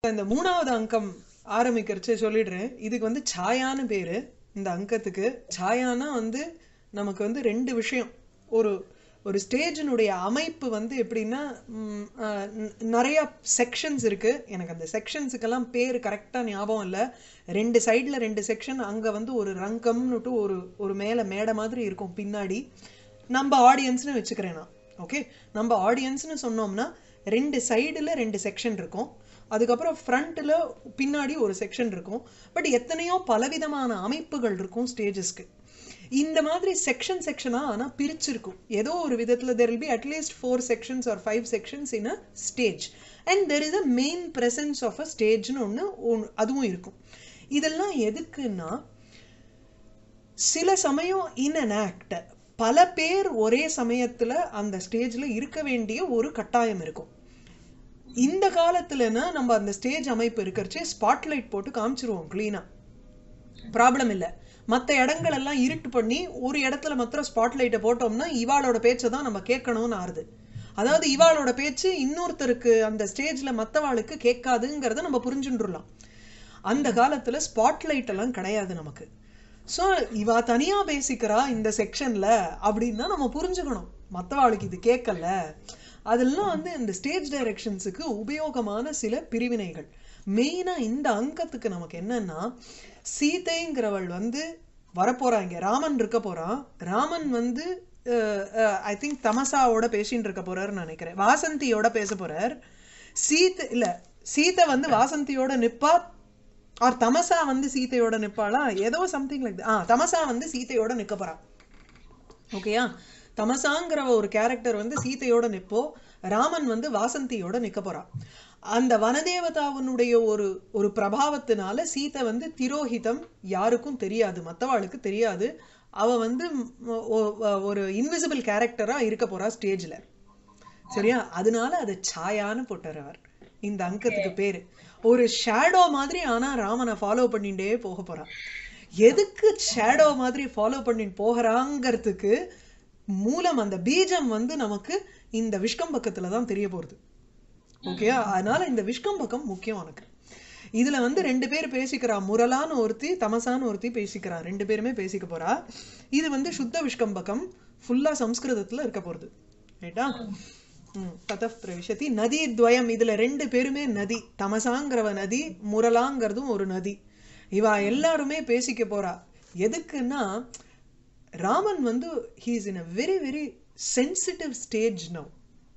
இந்த மூணாவது அங்கம் ஆரம்பிக்கிறச்சு சொல்லிடுறேன் இதுக்கு வந்து சாயான்னு பேரு இந்த அங்கத்துக்கு சாயானா வந்து நமக்கு வந்து ரெண்டு விஷயம் ஒரு ஒரு ஸ்டேஜினுடைய அமைப்பு வந்து எப்படின்னா ம், அஹ், ந- நிறைய செக்ஷன்ஸ் இருக்கு எனக்கு அந்த செக்ஷன்ஸுக்கெல்லாம் பேர் கரெக்டா ஞாபகம் இல்லை ரெண்டு சைடுல ரெண்டு செக்ஷன் அங்க வந்து ஒரு ரங்கம்னுட்டு ஒரு ஒரு மேல மேடை மாதிரி இருக்கும் பின்னாடி நம்ம ஆடியன்ஸ்னு வச்சுக்கிறேன் நான் ஓகே நம்ம ஆடியன்ஸ்னு சொன்னோம்னா ரெண்டு சைடுல ரெண்டு செக்ஷன் இருக்கும் அதுக்கப்புறம் ஃப்ரண்ட்ல பின்னாடி ஒரு செக்ஷன் இருக்கும் பட் எத்தனையோ பலவிதமான அமைப்புகள் இருக்கும் ஸ்டேஜஸ்க்கு இந்த மாதிரி செக்ஷன் செக்ஷனா ஆனா பிரிச்சிருக்கும் ஏதோ ஒரு விதத்துல there will be at least four sections or five sections in a stage and there is a main presence of a ஸ்டேஜ்னு ஒன்று அதுவும் இருக்கும் இதெல்லாம் எதுக்குன்னா சில சமயம் இன் அன் ஆக்ட் பல பேர் ஒரே சமயத்துல அந்த ஸ்டேஜ்ல இருக்க வேண்டிய ஒரு கட்டாயம் இருக்கும் இந்த காலத்துலனா நம்ம அந்த ஸ்டேஜ் அமைப்பு இருக்கிறச்சே ஸ்பாட்லைட் போட்டு காமிச்சிருவோம் கிளீனா ப்ராப்ளம் இல்ல மத்த இடங்கள் எல்லாம் இருட்டு பண்ணி ஒரு இடத்துல மாத்திரம் ஸ்பாட்லைட்டை போட்டோம்னா இவாளோட பேச்சை தான் நம்ம கேட்கணும்னு ஆறுது அதாவது இவாளோட பேச்சு இன்னொருத்தருக்கு அந்த ஸ்டேஜ்ல மத்தவாளுக்கு கேட்காதுங்கிறத நம்ம புரிஞ்சுட்டுலாம் அந்த காலத்துல ஸ்பாட்லைட் எல்லாம் கிடையாது நமக்கு ஸோ இவா தனியா பேசிக்கிறா இந்த செக்ஷன்ல அப்படின்னா நம்ம புரிஞ்சுக்கணும் மத்தவாளுக்கு இது கேட்கல அதெல்லாம் வந்து இந்த ஸ்டேஜ் டைரக்ஷன்ஸுக்கு உபயோகமான சில பிரிவினைகள் மெயினா இந்த அங்கத்துக்கு நமக்கு என்னன்னா சீதைங்கிறவள் வந்து வரப்போறா இங்க ராமன் இருக்க போறான் ராமன் வந்து ஐ திங்க் தமசாவோட பேசின்னு இருக்க போறாருன்னு நினைக்கிறேன் வாசந்தியோட பேச போறார் சீத்தை இல்ல சீதை வந்து வாசந்தியோட நிப்பா ஆர் தமசா வந்து சீதையோட நிப்பாளா ஏதோ சம்திங் லைக் ஆ தமசா வந்து சீதையோட நிக்க போறா ஓகேயா தமசாங்கிற ஒரு கேரக்டர் வந்து சீதையோட நிப்போ ராமன் வந்து வாசந்தியோட நிக்க போறா அந்த வனதேவதாவினுடைய ஒரு ஒரு பிரபாவத்தினால சீதை வந்து திரோஹிதம் யாருக்கும் தெரியாது மத்தவாளுக்கு தெரியாது அவ வந்து ம், ஒ- ஒ- ஒரு இன்விசிபிள் கேரக்டரா இருக்க போறா ஸ்டேஜ்ல சரியா அதனால அது சாயான்னு போட்டார் அவர் இந்த அங்கத்துக்கு பேரு ஒரு ஷேடோ மாதிரி ஆனா ராமனை ஃபாலோ பண்ணிட்டே போக போறான் எதுக்கு ஷேடோ மாதிரி ஃபாலோ பண்ணிட்டு போகிறாங்கிறதுக்கு மூலம் அந்த பீஜம் வந்து நமக்கு இந்த விஷ்கம்பக்கத்துல தான் தெரிய போறது ஓகேயா அதனால இந்த விஷ்கம்பக்கம் முக்கியம் உனக்கு இதுல வந்து ரெண்டு பேர் பேசிக்கிறா முரலான்னு ஒருத்தி தமசான்னு ஒருத்தி பேசிக்கிறா ரெண்டு பேருமே பேசிக்க போறா இது வந்து சுத்த விஷ்கம்பகம் ஃபுல்லா சம்ஸ்கிருதத்துல இருக்க போறது ரைட்டா ம், ததः பிரவிஷதி நதி துவயம் இதுல ரெண்டு பேருமே நதி தமசாங்கிறவ நதி முரலாங்கிறதும் ஒரு நதி இவா எல்லாருமே பேசிக்க போறா எதுக்குன்னா ராமன் வந்து he's in a very very sensitive stage now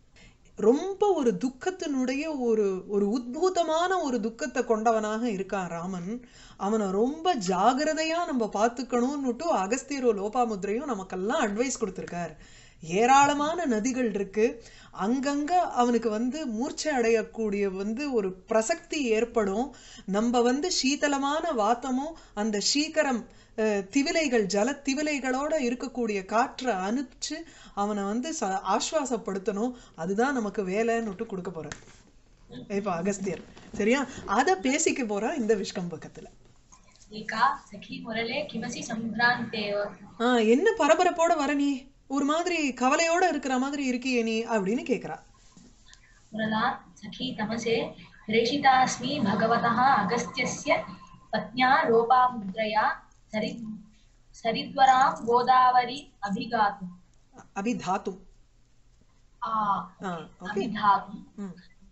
ரொம்ப ஒரு துக்கத்தினுடைய ஒரு ஒரு உத்பூதமான ஒரு துக்கத்தை கொண்டவனாக இருக்கான் ராமன் அவனை ரொம்ப ஜாகிரதையா நம்ம பார்த்துக்கணும்னுட்டு அகஸ்தியரோ லோபாமுத்ரையும் நமக்கெல்லாம் அட்வைஸ் கொடுத்திருக்கார் ஏராளமான நதிகள் இருக்கு அங்கங்க அவனுக்கு வந்து மூர்ச்சை அடையக்கூடிய வந்து ஒரு பிரசக்தி ஏற்படும் நம்ம வந்து சீதளமான வாத்தமும் அந்த சீக்கிரம் அஹ், திவிலைகள் ஜல திவிலைகளோட இருக்கக்கூடிய காற்றை அனுப்பிச்சு அவனை வந்து ச- ஆஸ்வாசப்படுத்தணும் அதுதான் நமக்கு வேலைன்னுட்டு கொடுக்க போறார் இப்ப அகஸ்தியர் சரியா அத பேசிக்க போறா இந்த விஷ்கம்பக்கத்துல एका सखी मुरले किमसि सम्भ्रान्तेव ஆஹ் என்ன பரபரப்போட வர நீ ஒரு மாதிரி கவலையோட இருக்கிற மாதிரி இருக்கியே நீ அப்படின்னு கேக்குறா मुरला सखी तमसे प्रेषितास्मि भगवतः अगस्त्यस्य पत्न्या लोपामुद्रया सरि सरिद्वरां गोदावरी अभिगातुम् அபிதாத்தும் आ ஆ ஓகே अभिधातुम् ம்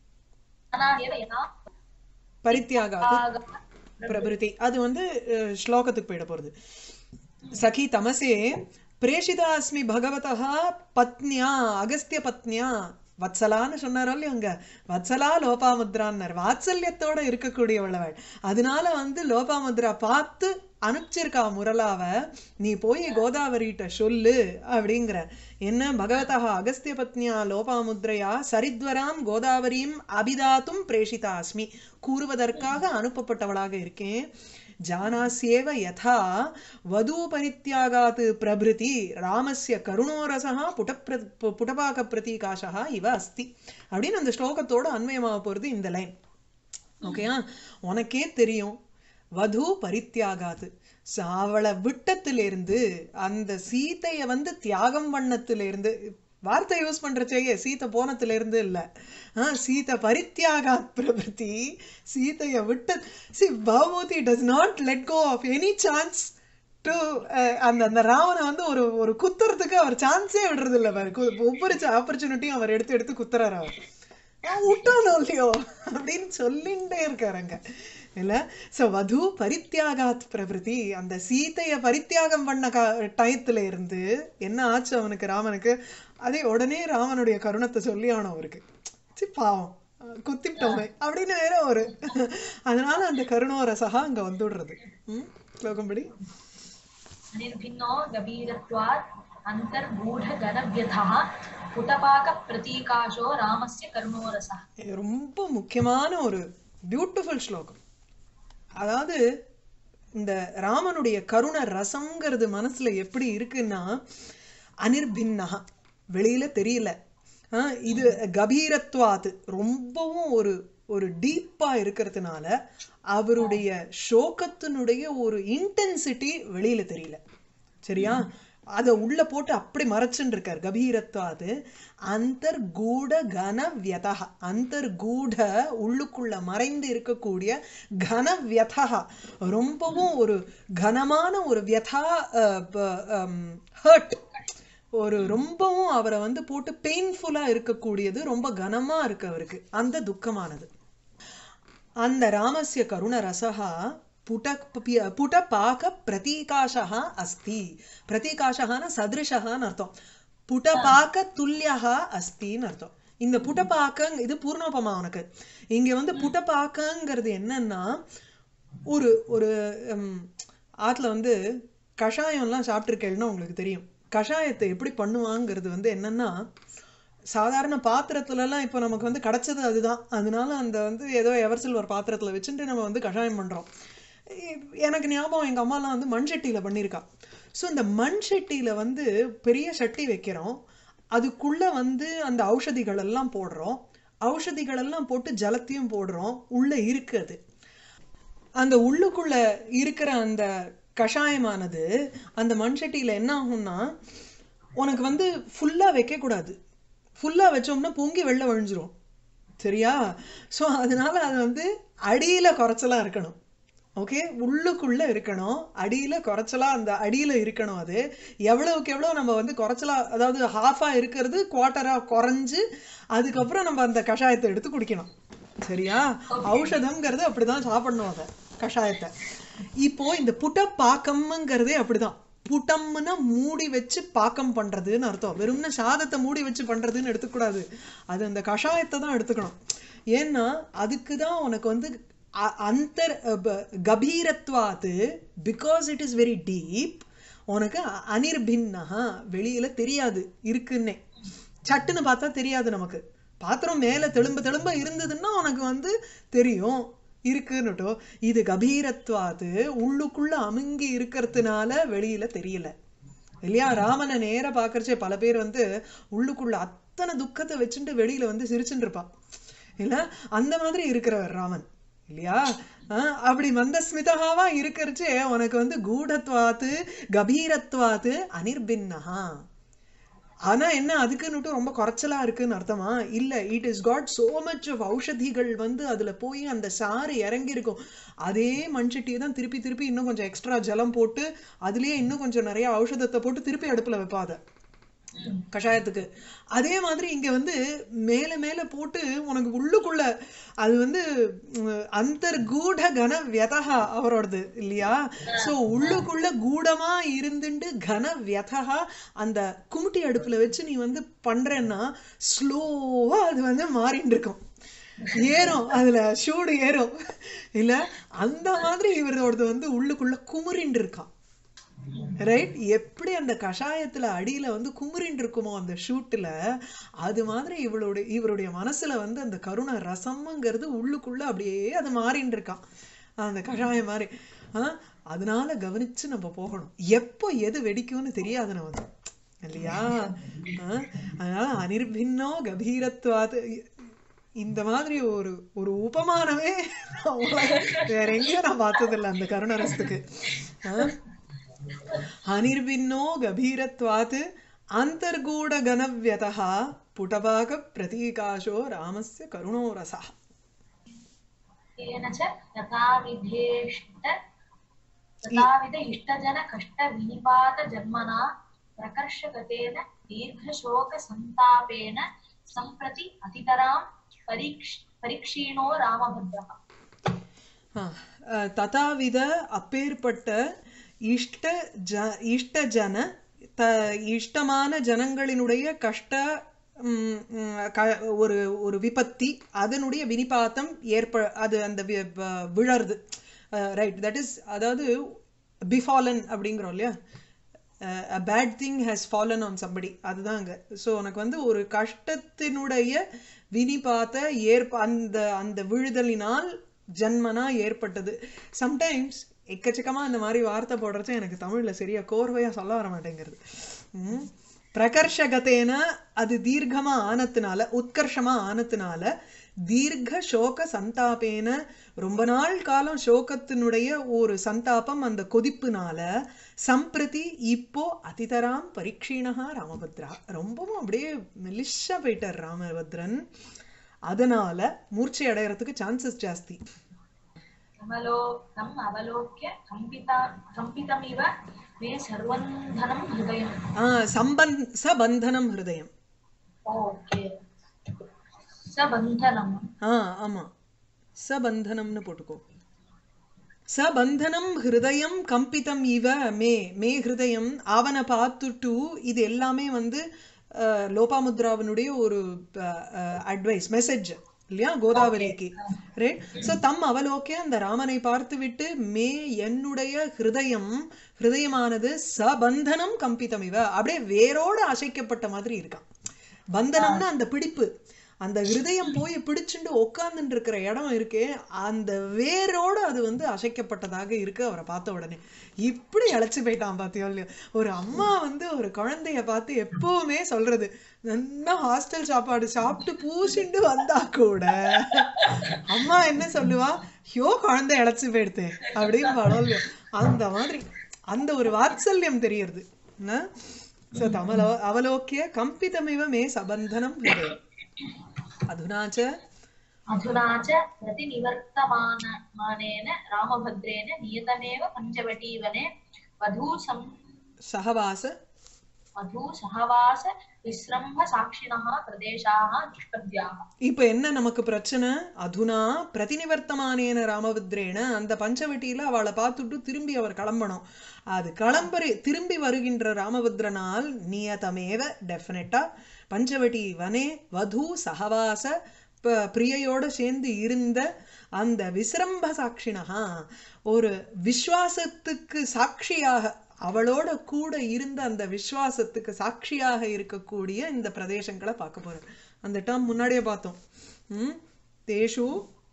अनादेव यथा பரித்தியாகாது பிரபிருதி அது வந்து அஹ், ஸ்லோகத்துக்கு போயிட போறது சகி தமசே பிரேஷிதா அஸ்மி பகவதா பத்னியா அகஸ்திய பத்னியா வத்சலான்னு சொன்னாரோ இல்லையோ அங்க வத்சலா லோபாமுத்ரான்னார் வாத்சல்யத்தோட இருக்கக்கூடியவளவள் அதனால வந்து லோபாமுத்ரா பார்த்து அனுப்பிச்சிருக்கா முரளாவ நீ போய் கோதாவரிட்ட சொல்லு அப்படிங்கிற என்ன பகவதா அகஸ்திய பத்னியா லோபாமுத்ரையா சரித்வராம் கோதாவரியும் அபிதாத்தும் பிரேஷிதா அஸ்மி கூறுவதற்காக அனுப்பப்பட்டவளாக இருக்கேன் ஜானாஸ்யேவ யதா வதூ பரித்தியாகாத் பிரபிருதி ராமஸ்ய கருணோரசா புடப்ர புடபாக பிரதீகாஷா இவ அஸ்தி அப்படின்னு அந்த ஸ்லோகத்தோட அன்வயமாக போறது இந்த லைன் ஓகேயா உனக்கே தெரியும் வது பரித்தியாகாது ச- அவளை விட்டத்திலிருந்து அந்த சீதைய வந்து தியாகம் பண்ணத்திலிருந்து வார்த்தை யூஸ் பண்றச்சேயே சீத்தை போனத்துல இருந்து இல்ல ஆ, சீதை பரித்தியாகா பிரபத்தி சீதைய விட்டு she Bhagavati does not let go of any chance to அந்த அந்த ராவனை வந்து ஒரு ஒரு குத்துறதுக்கு அவர் சான்ஸே விடுறது இல்ல பாரு கு- ஒவ்வொரு ஆப்பர்ச்சுனிட்டியும் அவர் எடுத்து எடுத்து குத்துறாரு அவர் நான் விட்டோனோ இல்லையோ அப்படின்னு சொல்லிண்டே இருக்காருங்க இல்ல சோ வது பரித்தியாகாத் பிரபிருதி அந்த சீதைய பரித்தியாகம் பண்ண கா- டயத்துல இருந்து என்ன ஆச்சு அவனுக்கு ராமனுக்கு அதே உடனே ராமனுடைய கருணத்தை சொல்லி அவன் அவருக்கு சி பாவம் அஹ் குத்திட்டோமே அப்படின்னு வேற ஒரு அதனால அந்த கருணோரசகா அங்க வந்துடுறது ம் ஸ்லோகம்படி अनिर्भिन्नो गभीरत्वात् अन्तर्गूढगणव्यथः पुटपाकप्रतीकाशो रामस्य करुणोरसः இது ரொம்ப முக்கியமான ஒரு பியூட்டிஃபுல் ஸ்லோகம் அதாவது இந்த ராமனுடைய கருண ரசம்ங்கிறது மனசுல எப்படி இருக்குன்னா அனிர்பின்னஹா வெளியில தெரியல ஆ, இது கபீரத்வாத்து ரொம்பவும் ஒரு ஒரு டீப்பா இருக்கிறதுனால அவருடைய சோகத்தினுடைய ஒரு இன்டென்சிட்டி வெளியில தெரியல சரியா அத உள்ள போட்டு அப்படி மறைச்சுன்னு இருக்கார் கபீரத்வாது அந்தர்கூட கன வியதா அந்தர்கூட உள்ளுக்குள்ள மறைந்து இருக்கக்கூடிய கன வியதா ரொம்பவும் ஒரு கனமான ஒரு வியதா ஹர்ட் ஒரு ரொம்பவும் அவரை வந்து போட்டு பெயின்ஃபுல்லா இருக்கக்கூடியது ரொம்ப கனமா இருக்கு அவருக்கு அந்த துக்கமானது அந்த ராமஸ்ய கருணரசः புட புடபாக பிரதீகாஷः அஸ்தி பிரதீகாஷஹான சதிருஷஹான்னு அர்த்தம் புடபாக துல்லியः அஸ்தின்னு அர்த்தம் இந்த புடபாக்கங் இது பூர்ணோபமா உனக்கு இங்க வந்து புடபாக்கங்கிறது என்னன்னா ஒரு ஒரு ம், ஆத்துல வந்து கஷாயம்லாம் சாப்பிட்ருக்கேன்னா உங்களுக்கு தெரியும் கஷாயத்தை எப்படி பண்ணுவாங்கிறது வந்து என்னன்னா சாதாரண பாத்திரத்துல எல்லாம் இப்போ நமக்கு வந்து கிடைச்சது அதுதான் அதனால அந்த வந்து ஏதோ எவர்சில் ஒரு பாத்திரத்துல வச்சுட்டு நம்ம வந்து கஷாயம் பண்றோம் இ- எனக்கு ஞாபகம் எங்க அம்மாலாம் வந்து மண் சட்டியில பண்ணியிருக்கா ஸோ இந்த மண் சட்டியில வந்து பெரிய சட்டி வைக்கிறோம் அதுக்குள்ள வந்து அந்த ஔஷதிகள் எல்லாம் போடுறோம் ஔஷதிகள் எல்லாம் போட்டு ஜலத்தையும் போடுறோம் உள்ள இருக்கு அது அந்த உள்ளுக்குள்ள இருக்கிற அந்த கஷாயமானது அந்த மண் சட்டியில என்ன ஆகும்னா உனக்கு வந்து ஃபுல்லா வைக்க கூடாது ஃபுல்லா வச்சோம்னா பொங்கி வெளில வழிஞ்சிரும் சரியா ஸோ அதனால அது வந்து அடியில குறைச்சலா இருக்கணும் ஓகே உள்ளுக்குள்ள இருக்கணும் அடியில குறைச்சலா அந்த அடியில இருக்கணும் அது எவ்வளவுக்கு எவ்வளவு நம்ம வந்து குறைச்சலா அதாவது ஹாஃபா இருக்கிறது குவார்ட்டரா குறைஞ்சு அதுக்கப்புறம் நம்ம அந்த கஷாயத்தை எடுத்து குடிக்கணும் சரியா ஔஷதம்ங்கிறது அப்படிதான் சாப்பிடணும் அதை கஷாயத்தை இப்போ இந்த புட்ட பாக்கம்ங்கிறதே அப்படிதான் புட்டம்னா மூடி வச்சு பாக்கம் பண்றதுன்னு அர்த்தம் வெறும்னா சாதத்தை மூடி வச்சு பண்றதுன்னு எடுத்துக்கூடாது அது அந்த கஷாயத்தை தான் எடுத்துக்கணும் ஏன்னா அதுக்கு தான் உனக்கு வந்து அ- அந்தர் ப- கபீரத்வாத்து because it is very deep உனக்கு அ- அனிர்பின்னஹா வெளியில தெரியாது இருக்குன்னே சட்டுன்னு பார்த்தா தெரியாது நமக்கு பாத்திரம் மேல தெளும்ப தெளும்ப இருந்ததுன்னா உனக்கு வந்து தெரியும் இருக்குன்னுட்டோ இது கபீரத்வாது உள்ளுக்குள்ள அமுங்கி இருக்கிறதுனால வெளியில தெரியல இல்லையா ராமனை நேரா பாக்குறச்சே பல பேர் வந்து உள்ளுக்குள்ள அத்தனை துக்கத்தை வச்சுட்டு வெளியில வந்து சிரிச்சுட்டு இருப்பான் இல்ல அந்த மாதிரி இருக்கிறவர் ராமன் இல்லையா ஆஹ் அப்படி மந்தஸ்மிதகாவா இருக்கிறச்சே உனக்கு வந்து கூடத்வாத்து கபீரத்வாத்து அனிர்பின்னஹா ஆனா என்ன அதுக்குன்னுட்டு ரொம்ப குறைச்சலா இருக்குன்னு அர்த்தமா இல்ல it is got so much of ஔஷதிகள் வந்து அதுல போய் அந்த சாறு இறங்கி இருக்கும் அதே மண்சட்டியை தான் திருப்பி திருப்பி இன்னும் கொஞ்சம் எக்ஸ்ட்ரா ஜலம் போட்டு அதுலயே இன்னும் கொஞ்சம் நிறைய ஔஷதத்தை போட்டு திருப்பி அடுப்புல வைப்பாத கஷாயத்துக்கு அதே மாதிரி இங்க வந்து மேல மேல போட்டு உனக்கு உள்ளுக்குள்ள அது வந்து அந்தர்கூட கன வியதகா அவரோடது இல்லையா சோ உள்ளுக்குள்ள கூடமா இருந்துட்டு கன வியதகா அந்த குமுட்டி அடுப்புல வச்சு நீ வந்து பண்றேன்னா ஸ்லோவா அது வந்து மாறிட்டு இருக்கும் ஏறும் அதுல சூடு ஏறும் இல்ல அந்த மாதிரி இவரோடது வந்து உள்ளுக்குள்ள குமுறிண்டு இருக்கான் ரைட் எப்படி அந்த கஷாயத்துல அடியில வந்து குமுறின்னு இருக்குமோ அந்த ஷூட்ல அது மாதிரி இவளுடைய இவருடைய மனசுல வந்து அந்த கருண ரசம்ங்கிறது உள்ளுக்குள்ள அப்படியே அது மாறின்னு இருக்கான் அந்த கஷாயம் மாதிரி ஆஹ் அதனால கவனிச்சு நம்ம போகணும் எப்போ எது வெடிக்கும்னு தெரியாது நமக்கு இல்லையா ஆஹ் அதனால அனிர்பின்னோ கபீரத்வாது இந்த மாதிரி ஒரு ஒரு உபமானமே நான் உலக- வேற எங்கேயும் நான் பார்த்ததில்லை அந்த கருணரசத்துக்கு ஆஹ் அனிர்பின்னோ கபீரத்வாத் अन्तर्गूढगणव्यतः पुटभागप्रतीकाशो रामस्य करुणो रसः तेन च तथाविधेष्ट तथाविध इष्टजन कष्ट विनिपात जन्मना प्रकर्षगतेन दीर्घशोकसन्तापेन सम्प्रति अतितरां परीक्ष परीक्षीणो रामभद्रः ஆ, அஹ், ததாவித அப்பேற்பட்ட இஷ்ட ஜ இஷ்ட ஜன த இஷ்டமான ஜனங்களினுடைய கஷ்ட ம், ம், க- ஒரு ஒரு விபத்தி அதனுடைய வினிபாத்தம் ஏற்ப அது அந்த வி- வ- விழருது ரைட் தட் இஸ் அதாவது பிஃபாலன் அப்படிங்கிறோம் இல்லையா a bad thing has fallen on somebody அதுதான் அங்க ஸோ உனக்கு வந்து ஒரு கஷ்டத்தினுடைய வினிபாத்த ஏற்ப அந்த அந்த விழுதலினால் ஜன்மனா ஏற்பட்டது சம்டைம்ஸ் எக்கச்சக்கமா இந்த மாதிரி வார்த்தை போடுறச்ச எனக்கு தமிழ்ல சரியா கோர்வையா சொல்ல வர மாட்டேங்கிறது ம். பிரகர்ஷகத்தேன அது தீர்க்கமா ஆனதுனால உத்கர்ஷமா ஆனதுனால தீர்க்க சோக சந்தாபேன ரொம்ப நாள் காலம் சோகத்தினுடைய ஒரு சந்தாபம் அந்த கொதிப்புனால சம்பிரதி இப்போ அதிதராம் பரீட்சீணகா ராமபத்ரா ரொம்பவும் அப்படியே மெலிஷா போயிட்டார் ராமபத்ரன் அதனால மூர்ச்சை அடையறதுக்கு சான்சஸ் ஜாஸ்தி कमलो तम् अवलोक्य कम्पिता कम्पितमिव मे सर्वन्धनं हृदयम् ஆஹ் சம்பன் சபந்தனம் ஹிருதயம் ओके सबन्धनम् ஆ ஆமா சபந்தனம்னு போட்டுக்கோ சபந்தனம் ஹிருதயம் கம்பிதம் இவ மே மே ஹிருதயம் அவனை பார்த்துட்டு இது எல்லாமே வந்து அஹ், லோபாமுத்ராவினுடைய ஒரு அட்வைஸ் மெசேஜ் இல்லையா கோதாவரிக்கு ரைட் ஸோ தம் அவலோக்கிய அந்த ராமனை பார்த்து விட்டு மே என்னுடைய ஹிருதயம் ஹிருதயமானது சபந்தனம் கம்பிதம் இவ அப்படியே வேரோட அசைக்கப்பட்ட மாதிரி இருக்கான் பந்தனம்னா அந்த பிடிப்பு அந்த ஹிருதயம் போய் பிடிச்சுண்டு உட்கார்ந்துட்டு இருக்கிற இடம் இருக்கே அந்த வேரோட அது வந்து அசைக்கப்பட்டதாக இருக்கு அவரை பார்த்த உடனே இப்படி அழைச்சு போயிட்டான் பாத்தியோ இல்லையோ ஒரு அம்மா வந்து ஒரு குழந்தைய பார்த்து எப்பவுமே சொல்றது நல்லா ஹாஸ்டல் சாப்பாடு சாப்பிட்டு பூசிண்டு வந்தா கூட அம்மா என்ன சொல்லுவா ஐயோ குழந்தை இழைச்சு போயிடுது அப்படின்னு படம் இல்லையோ அந்த மாதிரி அந்த ஒரு வாத்சல்யம் தெரியறது என்ன ஸோ தமலோ அவலோக்கிய கம்பிதமிவ மே சபந்தனம் ஹிருதயம் अधुना च अधुना च प्रतिनिवर्तमान मानेन रामभद्रेण नियतमेव पञ्चवटीवने वधू सं सहवास वधू सहवास विस्रम्भ साक्षिणः प्रदेशाः द्रष्टव्याः இப்ப என்ன நமக்கு பிரச்சனை அதுனா பிரதிநிவர்த்தமானேன ராமபத்ரேன அந்த பஞ்சவட்டியில அவளை பார்த்துட்டு திரும்பி அவர் கிளம்பணும் அது கிளம்புற திரும்பி வருகின்ற ராமபத்ரனால் நியதமேவ டெஃபினட்டா பஞ்சவட்டி வனே வது சகவாச ப- பிரியையோட சேர்ந்து இருந்த அந்த விசிரம்ப சாட்சினகா ஒரு விஸ்வாசத்துக்கு சாட்சியாக அவளோட கூட இருந்த அந்த விஸ்வாசத்துக்கு சாட்சியாக இருக்கக்கூடிய இந்த பிரதேசங்களை பார்க்க போறோம் அந்த டேர்ம் முன்னாடியே பார்த்தோம் ம் தேஷு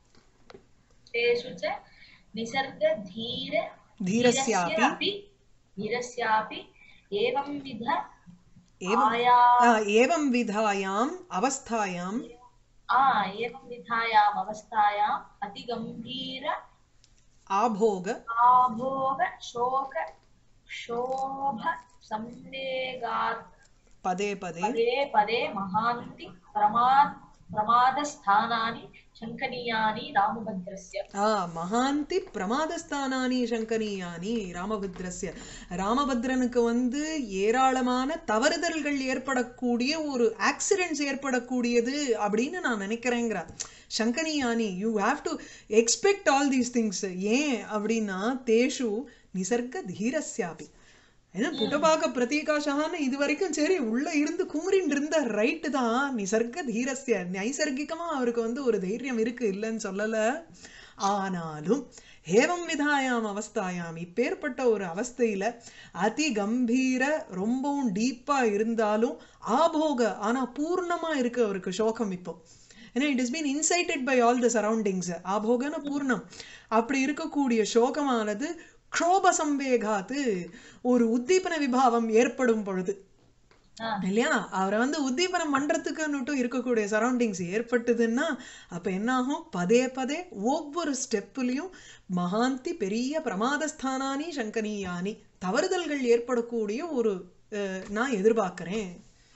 तेषु च निसर्गधीर धीरस्यापि धीरस्यापि धीरस्यापि एवंविध एवम् आया आ, एवं विधायाम् अवस्थायाम् आ एवंविधायाम् अवस्थायाम् अतिगम्भीर आभोग आभोग शोक क्षोभ संवेगात् पदे पदे पदे पदे महान्ति प्रमाद प्रमादस्थानानि शङ्कनीयानि रामभद्रस्य ஆ மகாந்தி பிரமாதஸ்தானானி சங்கனீயானி ராமபத்ரஸ்ய ராமபத்ரனுக்கு வந்து ஏராளமான தவறுதல்கள் ஏற்படக்கூடிய ஒரு ஆக்சிடென்ட்ஸ் ஏற்படக்கூடியது அப்படின்னு நான் நினைக்கிறேங்கிறா சங்கனியானி you have to expect all these things ஏன் அப்படின்னா தேஷு நிசர்க தீரஸ்யாபி ஏன்னா புட்டபாக பிரதீகாஷான்னு இது வரைக்கும் சரி உள்ள இருந்து குமுறின்னு இருந்த ரைட்டு தான் நிசர்க தீரஸ்ய நைசர்கிகமா அவருக்கு வந்து ஒரு தைரியம் இருக்கு இல்லைன்னு சொல்லல ஆனாலும் ஏவம் விதாயாம் அவஸ்தாயாம் இப்பேற்பட்ட ஒரு அவஸ்தையில அதி கம்பீர ரொம்பவும் டீப்பா இருந்தாலும் ஆபோக ஆனா பூர்ணமா இருக்கு அவருக்கு சோகம் இப்போ ஏன்னா it is been incited by all the surroundings ஆபோகன பூர்ணம் அப்படி இருக்கக்கூடிய சோகமானது க்ஷோப சம்பேகாத்து ஒரு உத்தீபன விபாவம் ஏற்படும் பொழுது ஆ. இல்லையா அவரை வந்து உத்தீபனம் பண்றதுக்குன்னுட்டும் இருக்கக்கூடிய சரௌண்டிங்ஸ் ஏற்பட்டதுன்னா அப்ப என்ன ஆகும் பதே பதே ஒவ்வொரு ஸ்டெப்லயும் மகாந்தி பெரிய பிரமாதஸ்தானானி சங்கனீயானி தவறுதல்கள் ஏற்படக்கூடிய ஒரு அஹ், நான் எதிர்பார்க்கிறேன்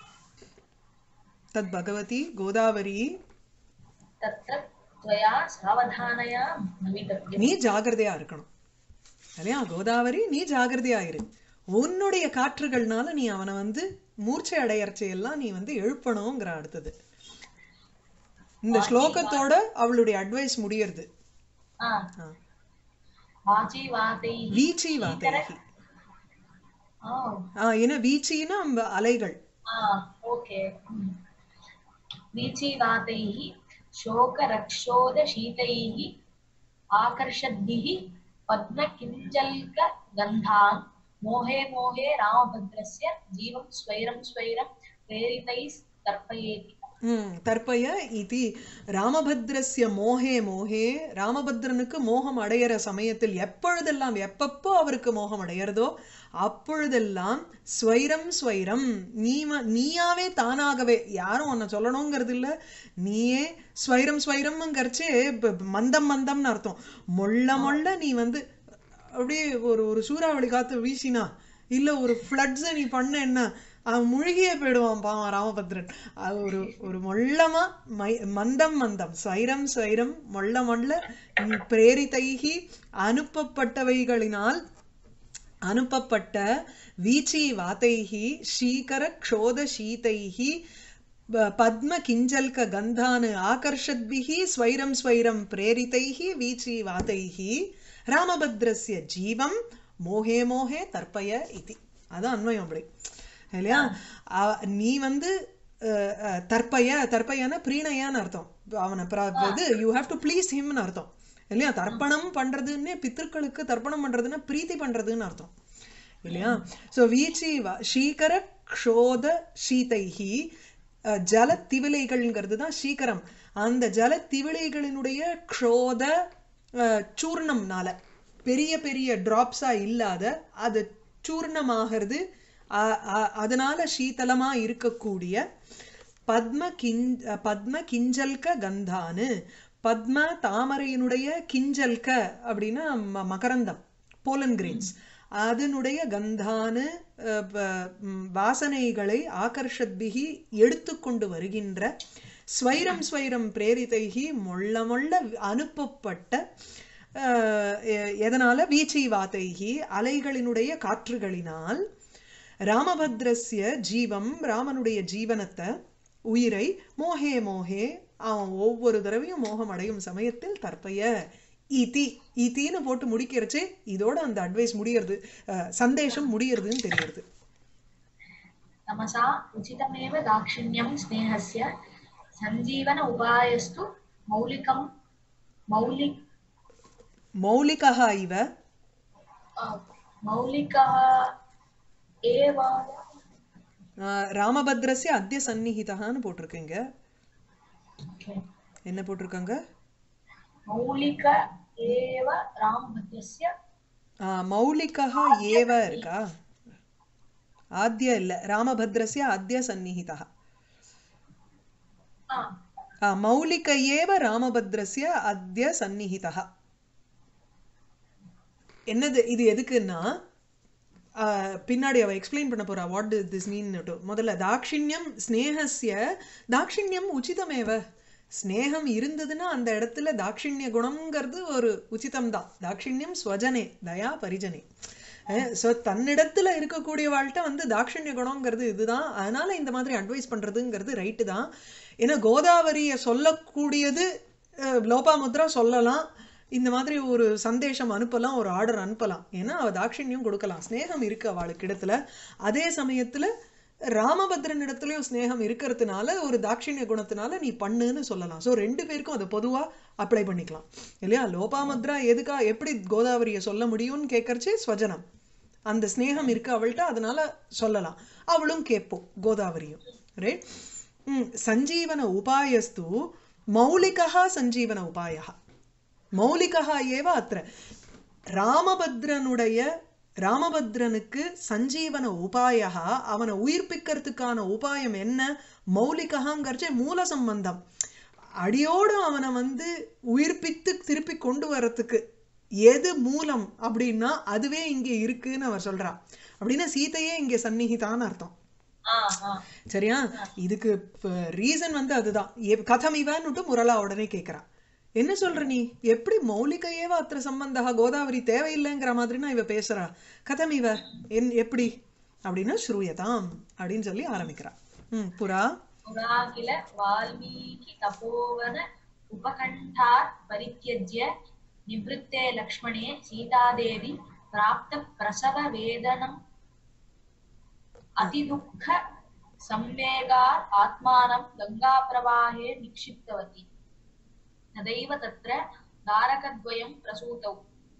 தத் பகவதி கோதாவரி तत्र त्वया सावधानया भवितव्यम् நீ ஜாகிரதையா இருக்கணும் இல்லையா கோதாவரி நீ ஜாகிரதையா இரு உன்னுடைய காற்றுகள்னால நீ அவனை வந்து மூர்ச்சை அடையறச்சையெல்லாம் நீ வந்து எழுப்பணுங்கிற அடுத்தது இந்த ஸ்லோகத்தோட அவளுடைய அட்வைஸ் முடியறது आ, ஆ. वाची वातैः வீச்சி வாதைகி आ, ஆ ஏன்னா வீச்சின்னா அந்த அலைகள் आ, ओके हम्म। वीचीवातैः शोकरक्षोदशीतैः आकर्षद्भिः पद्मकिञ्जल्कगन्धान् मोहे मोहे रामभद्रस्य जीवं स्वैरं स्वैरं प्रेरितैस्तर्पयेति ம் தற்பய இதி ராமபத்ரஸ்ய மோகே மோகே ராமபத்ரனுக்கு மோகம் அடையிற சமயத்தில் எப்பொழுதெல்லாம் எப்பப்போ அவருக்கு மோகம் அடையிறதோ அப்பொழுதெல்லாம் ஸ்வைரம் ஸ்வைரம் நீ ம- நீயாவே தானாகவே யாரும் உன்னை சொல்லணுங்கிறது இல்ல நீயே ஸ்வைரம் ஸ்வைரம்ங்கிறச்சே இப்ப மந்தம் மந்தம்னு அர்த்தம் மொள்ள மொள்ள நீ வந்து அப்படியே ஒரு ஒரு சூறாவளி காத்து வீசினா இல்ல ஒரு ஃப்ளட்ஸை நீ பண்ண என்ன அவன் முழுகியே போயிடுவான் பாவம் ராமபத்ரன் அது ஒரு ஒரு மொள்ளமா மை மந்தம் மந்தம் ஸ்வைரம் ஸ்வைரம் மொள்ள மொள்ள ம், பிரேரிதைகி அனுப்பப்பட்டவைகளினால் அனுப்பப்பட்ட வீச்சி வாதைஹி ஷீகர க்ஷோத ஷீதைஹி ப- பத்ம கிஞ்சல்க கந்தானு ஆகர்ஷத்பிஹி ஸ்வைரம் ஸ்வைரம் பிரேரிதைஹி வீச்சி வாதைஹி ராமபத்ரஸ்ய ஜீவம் மோகே மோகே தர்ப்பய இதி அதான் அன்வயம் அப்படி இல்லையா அ- நீ வந்து அஹ், அஹ், தர்ப்பய தர்ப்பயன பிரீணயான்னு அர்த்தம் அவனை பிர- இது யூ ஹாவ் டு ப்ளீஸ் ஹிம்னு அர்த்தம் இல்லையா தர்ப்பணம் பண்றதுன்னு பித்திருக்களுக்கு தர்ப்பணம் பண்றதுன்னா பிரீத்தி பண்றதுன்னு அர்த்தம் இல்லையா சோ வீச்சி வ- ஷீகர க்ஷோத ஷீதைஹி அஹ், ஜல திவிலைகள்ங்கிறது தான் சீக்கிரம் அந்த ஜல திவிலைகளினுடைய க்ஷோத அஹ், சூர்ணம்னால பெரிய பெரிய டிராப்ஸா இல்லாத அது சூர்ணமாகிறது அ- அ- அதனால சீதளமா இருக்கக்கூடிய பத்ம கிஞ் பத்ம கிஞ்சல்க கந்தானு பத்ம தாமரையினுடைய கிஞ்சல்க அப்படின்னா ம- மகரந்தம் போலன் கிரெயின்ஸ் அதனுடைய கந்தானு அஹ், ப- ம், வாசனைகளை ஆகர்ஷத்பிகி எடுத்துக்கொண்டு வருகின்ற ஸ்வைரம் ஸ்வைரம் பிரேரிதைகி மொள்ள மொள்ள அனுப்பப்பட்ட அஹ், எ- எதனால வீச்சி வாதைகி அலைகளினுடைய காற்றுகளினால் ராமபத்ரஸ்ய ஜீவம் ராமனுடைய ஜீவனத்தை உயிரை மோகே மோகே அவன் ஒவ்வொரு தடவையும் மோகம் அடையும் சமயத்தில் தற்பய இதி இத்தின்னு போட்டு முடிக்கிறச்சே இதோட அந்த அட்வைஸ் முடியறது அஹ், சந்தேஷம் முடியறதுன்னு தெரியுது तमसा उचितमेव दाक्षिण्यं स्नेहस्य सञ्जीवन उपायस्तु मौलिकं मौलिक மௌலிகா இவ अ, मौलिकः एव அஹ், ராமபத்ரஸ்ய அத்திய சந்நிஹிதகான்னு போட்டிருக்கீங்க Okay. என்ன போட்டிருக்காங்க मौलिक एव रामभद्रस्य அஹ், மௌலிகா ஏவ இருக்கா ஆத்ய இல்ல ராமபத்ரஸ்ய அத்திய சந்நிஹிதா आ, ஆ, மௌலிக ஏவ ராமபத்ரஸ்ய அத்ய சந்நிஹிதா என்னது இது எதுக்குன்னா ஆ, பின்னாடி அவ எக்ஸ்பிளைன் பண்ண போறா வாட் திஸ் மீன் முதல்ல தாக்ஷிண்யம் ஸ்னேகஸ்ய தாக்ஷிண்யம் உச்சிதமேவ ஸ்னேகம் இருந்ததுன்னா அந்த இடத்துல தாக்ஷிண்ய குணம்ங்கிறது ஒரு உச்சிதம் தான் தாக்ஷிண்யம் ஸ்வஜனே தயா பரிஜனே ஸோ தன்னிடத்துல இருக்கக்கூடிய வாழ்க்கை வந்து தாக்ஷிண்ய குணம்ங்கிறது இதுதான் அதனால இந்த மாதிரி அட்வைஸ் பண்றதுங்கிறது ரைட்டு தான் ஏன்னா கோதாவரியை சொல்லக்கூடியது அஹ், லோபாமுத்ரா சொல்லலாம் இந்த மாதிரி ஒரு சந்தேஷம் அனுப்பலாம் ஒரு ஆர்டர் அனுப்பலாம் ஏன்னா அவ தாட்சிணியம் கொடுக்கலாம் ஸ்நேகம் இருக்கு அவளுக்கு இடத்துல அதே சமயத்துல ராமபத்ரன் இடத்துலயும் ஸ்நேகம் இருக்கிறதுனால ஒரு தாட்சிணிய குணத்தினால நீ பண்ணுன்னு சொல்லலாம் ஸோ ரெண்டு பேருக்கும் அதை பொதுவா அப்ளை பண்ணிக்கலாம் இல்லையா லோபாமுத்ரா எதுக்கா எப்படி கோதாவரியை சொல்ல முடியும்னு கேட்கறச்சே ஸ்வஜனம் அந்த ஸ்நேகம் இருக்கு அவள்கிட்ட அதனால சொல்லலாம் அவளும் கேட்போம் கோதாவரியும் ரைட் சஞ்சீவன உபாயஸ்து மௌலிகா சஞ்சீவன உபாயா மௌலிகா ஏவ அத்திர ராமபத்ரனுடைய ராமபத்ரனுக்கு சஞ்சீவன உபாயா அவனை உயிர்ப்பிக்கிறதுக்கான உபாயம் என்ன மௌலிகாங்கிறச்சே மூல சம்பந்தம் அடியோடு அவனை வந்து உயிர்ப்பித்து திருப்பி கொண்டு வரத்துக்கு எது மூலம் அப்படின்னா அதுவே இங்கே இருக்குன்னு அவர் சொல்றா அப்படின்னா சீதையே இங்கே சந்நிகிதான்னு அர்த்தம் ஆ ஆ சரியா இதுக்கு ரீசன் வந்து அதுதான் எப்- கதம் இவன்னுட்டு முரளா உடனே கேட்கிறா என்ன சொல்ற நீ எப்படி மௌலிகையேவ அத்திர சம்பந்தா கோதாவரி தேவையில்லைங்கிற மாதிரினா இவ பேசுறா கதம் இவ என் எப்படி அப்படின்னா ஸ்ரூயதாம் அப்படின்னு சொல்லி ஆரம்பிக்கிறா ம் புறா पुरा किल वाल्मीकि तपोवन उपकण्ठात् परित्यज्य निवृत्ते लक्ष्मणे सीतादेवी प्राप्तप्रसववेदनम् अतिदुःख संवेगात् आत्मानं गङ्गाप्रवाहे निक्षिप्तवती तदैव तत्र दारकद्वयं प्रसूतौ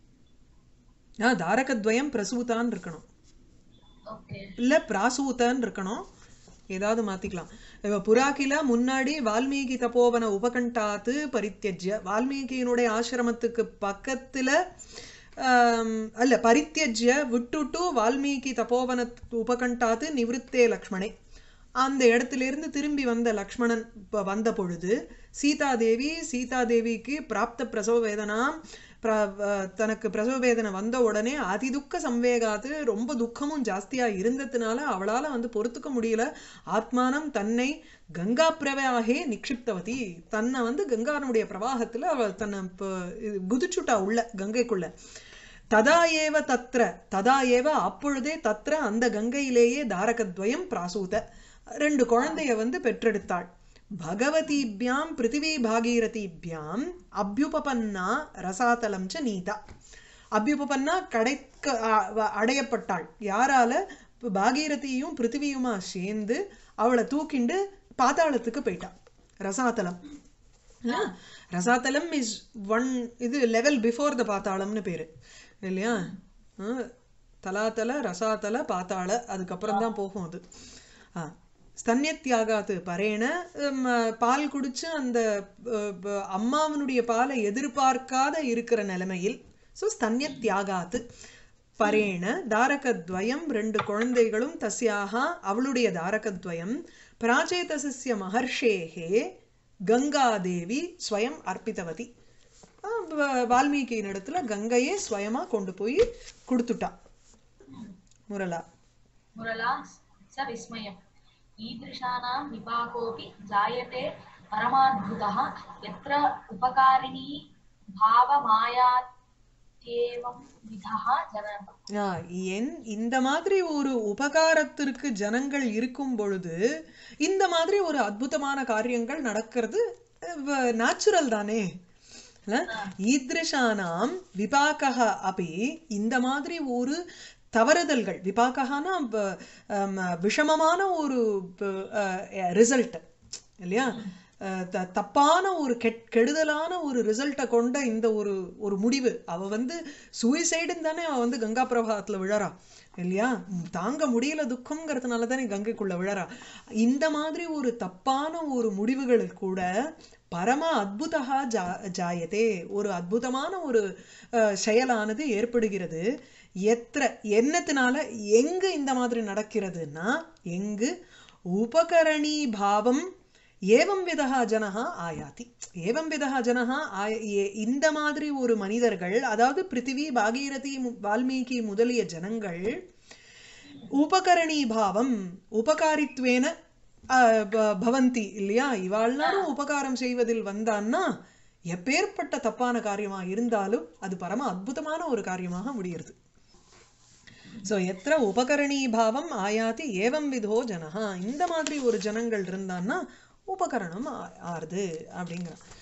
ஆ தாரகத்வயம் பிரசூதான் இருக்கணும் ओके இல்ல பிராசூதன் இருக்கணும் ஏதாவது மாத்திக்கலாம் இவ புறாக்கில முன்னாடி வால்மீகி தபோவன உபகண்டாத்து பரித்தியஜ்ய வால்மீகியினுடைய ஆசிரமத்துக்கு பக்கத்துல ஆம், அல்ல பரித்தியஜ்ய விட்டுட்டு வால்மீகி தபோவன உபகண்டாத்து நிவிருத்தே லக்ஷ்மணே அந்த இடத்துல இருந்து திரும்பி வந்த லக்ஷ்மணன் ப- வந்த பொழுது சீதாதேவி சீதாதேவிக்கு பிராப்த பிரசவ வேதனா பிர- அஹ் தனக்கு பிரசவ வேதனை வந்த உடனே அதிதுக்க சம்வேகாது ரொம்ப துக்கமும் ஜாஸ்தியா இருந்ததுனால அவளால வந்து பொறுத்துக்க முடியல ஆத்மானம் தன்னை கங்கா பிரவாகே நிக்ஷிப்தவதி தன்னை வந்து கங்கானுடைய பிரவாகத்துல அவள் தன்னை இப்ப இது குதிச்சுட்டா உள்ள கங்கைக்குள்ள ததா ஏவ தத்ர ததா ஏவ அப்பொழுதே தத்ர அந்த கங்கையிலேயே தாரகத்வயம் பிராசூத ரெண்டு குழந்தைய வந்து பெற்றெடுத்தாள் பகவதீபியாம் பிருத்திவி பாகீரதீபியாம் அபியுபபன்னா ரசாதலம் ச நீதா அபியுபபன்னா கடைக்க அ- வ- அடையப்பட்டாள் யாரால இப்ப பாகீரதியும் பிருத்திவியுமா சேர்ந்து அவளை தூக்கிண்டு பாதாளத்துக்கு போயிட்டா ரசாதலம் இல்லையா? ரசாதலம் இஸ் ஒன் இது லெவல் பிஃபோர் த பாத்தாளம்னு பேரு இல்லையா ஆ, தலாத்தல ரசாதல பாத்தாள அதுக்கப்புறம் தான் போகும் அது ஆ ஸ்தன்யத்தியாகாத்து பரேன உம், பால் குடிச்சு அந்த அஹ், ப- அம்மாவனுடைய பாலை எதிர்பார்க்காத இருக்கிற நிலைமையில் ஸோ ஸ்தன்யத்தியாகாத்து பரேண தாரகத்வயம் ரெண்டு குழந்தைகளும் தஸ்யாக அவளுடைய தாரகத்வயம் பிராச்சேதசஸ்ய மகர்ஷேகே கங்காதேவி ஸ்வயம் அர்ப்பித்தவதி ஆஹ் வ- வால்மீகியின் இடத்துல கங்கையே ஸ்வயமா கொண்டு போய் கொடுத்துட்டா முரளா मुरला स विस्मयम् ईदृशानां विपाकोऽपि जायते परमाद्भुतः यत्र उपकारिणी भावमायात्येवं विधः जनः ஆ, என் இந்த மாதிரி ஒரு உபகாரத்திற்கு ஜனங்கள் இருக்கும் பொழுது இந்த மாதிரி ஒரு அற்புதமான காரியங்கள் நடக்கிறது நேச்சுரல் தானே இல்ல? ஈத்ருஷானாம் விபாகः அபி இந்த மாதிரி ஒரு தவறுதல்கள் விபாகனா விஷமமான ஒரு ரிசல்ட் இல்லையா அஹ் த- தப்பான ஒரு கெட் கெடுதலான ஒரு ரிசல்ட்டை கொண்ட இந்த ஒரு ஒரு முடிவு அவ வந்து சூசைடுன்னு தானே அவ வந்து கங்கா பிரவாகத்துல விழறா இல்லையா ம், தாங்க முடியல துக்கம்ங்கிறதுனால தானே கங்கைக்குள்ள விழறா இந்த மாதிரி ஒரு தப்பான ஒரு முடிவுகள் கூட பரம அத்புதா ஜா ஜாயதே ஒரு அற்புதமான ஒரு அஹ், செயலானது ஏற்படுகிறது எத்திர என்னத்தினால எங்கு இந்த மாதிரி நடக்கிறதுன்னா எங்கு உபகரணி பாவம் ஏவம் விதா ஜனஹா ஆயாதி ஏவம் விதா ஜனஹா ஆய ஏ- இந்த மாதிரி ஒரு மனிதர்கள் அதாவது பிருத்திவி பாகீரதி மு- வால்மீகி முதலிய ஜனங்கள் உபகரணி பாவம் உபகாரித்வேன அஹ், ப- பவந்தி இல்லையா இவாள்னாலும் உபகாரம் செய்வதில் வந்தான்னா எப்பேற்பட்ட தப்பான காரியமா இருந்தாலும் அது பரம அற்புதமான ஒரு காரியமாக முடிகிறது சோ எத்திர உபகரணி பாவம் ஆயாதி ஏவம் விதோ ஜனஹா இந்த மாதிரி ஒரு ஜனங்கள் இருந்தான்னா உபகரணம் ஆ- ஆறுது அப்படிங்கிறான்